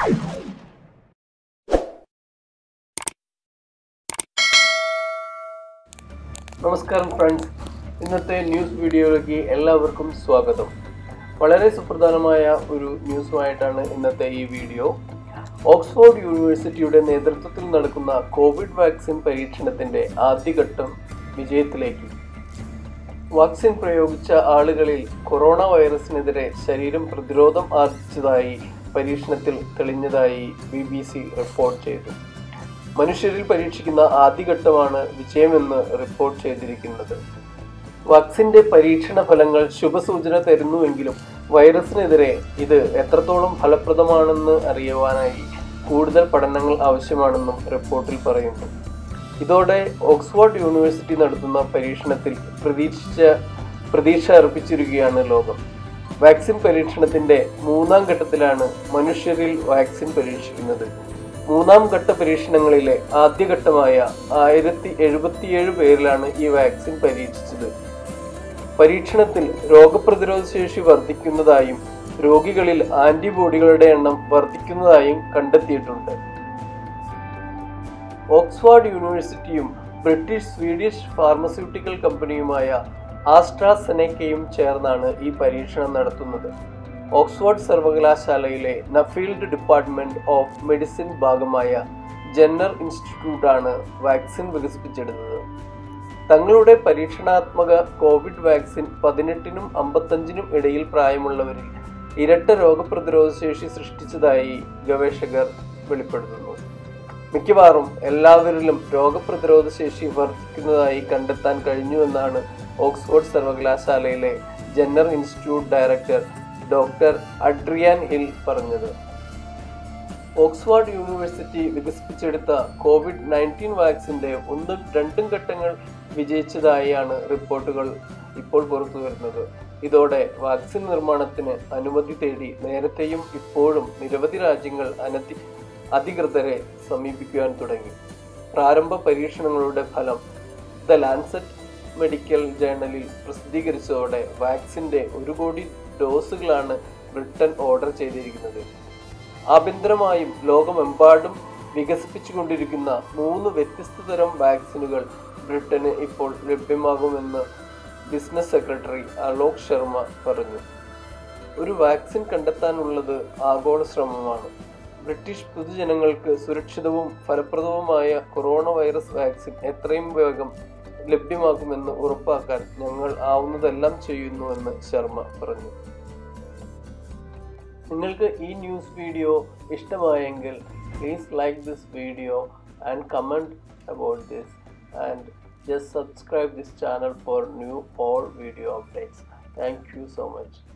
നമസ്കാരം ഫ്രണ്ട്സ് ഇന്നത്തെ ന്യൂസ് വീഡിയോയിലേക്ക് എല്ലാവർക്കും സ്വാഗതം വളരെ സുപ്രധാനമായ ഒരു ന്യൂസുമായിട്ടാണ് ഇന്നത്തെ ഈ വീഡിയോ ഓക്സ്ഫോർഡ് യൂണിവേഴ്സിറ്റിയുടെ നേതൃത്വത്തിൽ നടക്കുന്ന കോവിഡ് വാക്സിൻ പരീക്ഷണത്തിന്റെ ആദ്യഘട്ടം വിജയത്തിലേക്ക് വാക്സിൻ പ്രയോഗിച്ച ആളുകളിൽ കൊറോണ വൈറസിനെതിരെ ശരീരം പ്രതിരോധം ആർജിച്ചതായി പരീക്ഷണത്തിൽ തെളിഞ്ഞതായി ബി ബി സി റിപ്പോർട്ട് ചെയ്തു മനുഷ്യരിൽ പരീക്ഷിക്കുന്ന ആദ്യഘട്ടമാണ് വിജയമെന്ന് റിപ്പോർട്ട് ചെയ്തിരിക്കുന്നത് വാക്സിന്റെ പരീക്ഷണ ഫലങ്ങൾ ശുഭസൂചന തരുന്നുവെങ്കിലും വൈറസിനെതിരെ ഇത് എത്രത്തോളം ഫലപ്രദമാണെന്ന് അറിയുവാനായി കൂടുതൽ പഠനങ്ങൾ ആവശ്യമാണെന്നും റിപ്പോർട്ടിൽ പറയുന്നു ഇതോടെ ഓക്സ്ഫോർഡ് യൂണിവേഴ്സിറ്റി നടത്തുന്ന പരീക്ഷണത്തിൽ പ്രതീക്ഷിച്ച പ്രതീക്ഷ അർപ്പിച്ചിരിക്കുകയാണ് ലോകം വാക്സിൻ പരീക്ഷണത്തിന്റെ മൂന്നാം ഘട്ടത്തിലാണ് മനുഷ്യരിൽ വാക്സിൻ പരീക്ഷിക്കുന്നത് മൂന്നാം ഘട്ട പരീക്ഷണങ്ങളിലെ ആദ്യഘട്ടമായ ആയിരത്തി എഴുപത്തിയേഴ് പേരിലാണ് ഈ വാക്സിൻ പരീക്ഷിച്ചത് പരീക്ഷണത്തിൽ രോഗപ്രതിരോധ ശേഷി വർദ്ധിക്കുന്നതായും രോഗികളിൽ ആന്റിബോഡികളുടെ എണ്ണം വർദ്ധിക്കുന്നതായും കണ്ടെത്തിയിട്ടുണ്ട് ഓക്സ്ഫോർഡ് യൂണിവേഴ്സിറ്റിയും ബ്രിട്ടീഷ് സ്വീഡിഷ് ഫാർമസ്യൂട്ടിക്കൽ കമ്പനിയുമായ ആസ്ട്രാസെനക്കയും ചേർന്നാണ് ഈ പരീക്ഷണം നടത്തുന്നത് ഓക്സ്ഫോർഡ് സർവകലാശാലയിലെ നഫീൽഡ് ഡിപ്പാർട്ട്മെന്റ് ഓഫ് മെഡിസിൻ ഭാഗമായ ജെന്നർ ഇൻസ്റ്റിറ്റ്യൂട്ടാണ് വാക്സിൻ വികസിപ്പിച്ചെടുത്തത് തങ്ങളുടെ പരീക്ഷണാത്മക കോവിഡ് വാക്സിൻ പതിനെട്ടിനും അമ്പത്തഞ്ചിനും ഇടയിൽ പ്രായമുള്ളവരിൽ ഇരട്ട രോഗപ്രതിരോധ ശേഷി സൃഷ്ടിച്ചതായി ഗവേഷകർ വെളിപ്പെടുത്തുന്നു മിക്കവാറും എല്ലാവരിലും രോഗപ്രതിരോധ ശേഷി വർദ്ധിക്കുന്നതായി കണ്ടെത്താൻ കഴിഞ്ഞുവെന്നാണ് ഓക്സ്ഫോർഡ് സർവകലാശാലയിലെ Jenner institute director doctor Adrian Hill പറഞ്ഞത് ഓക്സ്ഫോർഡ് യൂണിവേഴ്സിറ്റി വികസിപ്പിച്ചെടുത്ത കോവിഡ് നയൻറ്റീൻ വാക്സിന്റെ ഒന്നും രണ്ടും ഘട്ടങ്ങൾ വിജയിച്ചതായാണ് റിപ്പോർട്ടുകൾ ഇപ്പോൾ പുറത്തു വരുന്നത് ഇതോടെ വാക്സിൻ നിർമ്മാണത്തിന് അനുമതി തേടി നേരത്തെയും ഇപ്പോഴും നിരവധി രാജ്യങ്ങൾ അനധി അധികൃതരെ സമീപിക്കുവാൻ തുടങ്ങി പ്രാരംഭ പരീക്ഷണങ്ങളുടെ ഫലം ദ ലാൻസെറ്റ് മെഡിക്കൽ ജേണലിൽ പ്രസിദ്ധീകരിച്ചതോടെ വാക്സിന്റെ ഒരു കോടി ഡോസുകളാണ് ബ്രിട്ടൻ ഓർഡർ ചെയ്തിരിക്കുന്നത് ആഭ്യന്തരമായും ലോകമെമ്പാടും വികസിപ്പിച്ചുകൊണ്ടിരിക്കുന്ന മൂന്ന് വ്യത്യസ്ത തരം വാക്സിനുകൾ ബ്രിട്ടന് ഇപ്പോൾ ലഭ്യമാകുമെന്ന് ബിസിനസ് സെക്രട്ടറി അലോക് ശർമ്മ പറഞ്ഞു ഒരു വാക്സിൻ കണ്ടെത്താനുള്ളത് ആഗോള ശ്രമമാണ് ബ്രിട്ടീഷ് പൊതുജനങ്ങൾക്ക് സുരക്ഷിതവും ഫലപ്രദവുമായ കൊറോണ വൈറസ് വാക്സിൻ എത്രയും വേഗം ലഭ്യമാക്കുമെന്ന് ഉറപ്പാക്കാൻ ഞങ്ങൾ ആവുന്നതെല്ലാം ചെയ്യുന്നുവെന്ന് ശർമ്മ പറഞ്ഞു നിങ്ങൾക്ക് ഈ ന്യൂസ് വീഡിയോ ഇഷ്ടമായെങ്കിൽ please like this video and comment about this and just subscribe this channel for new all video updates thank you so much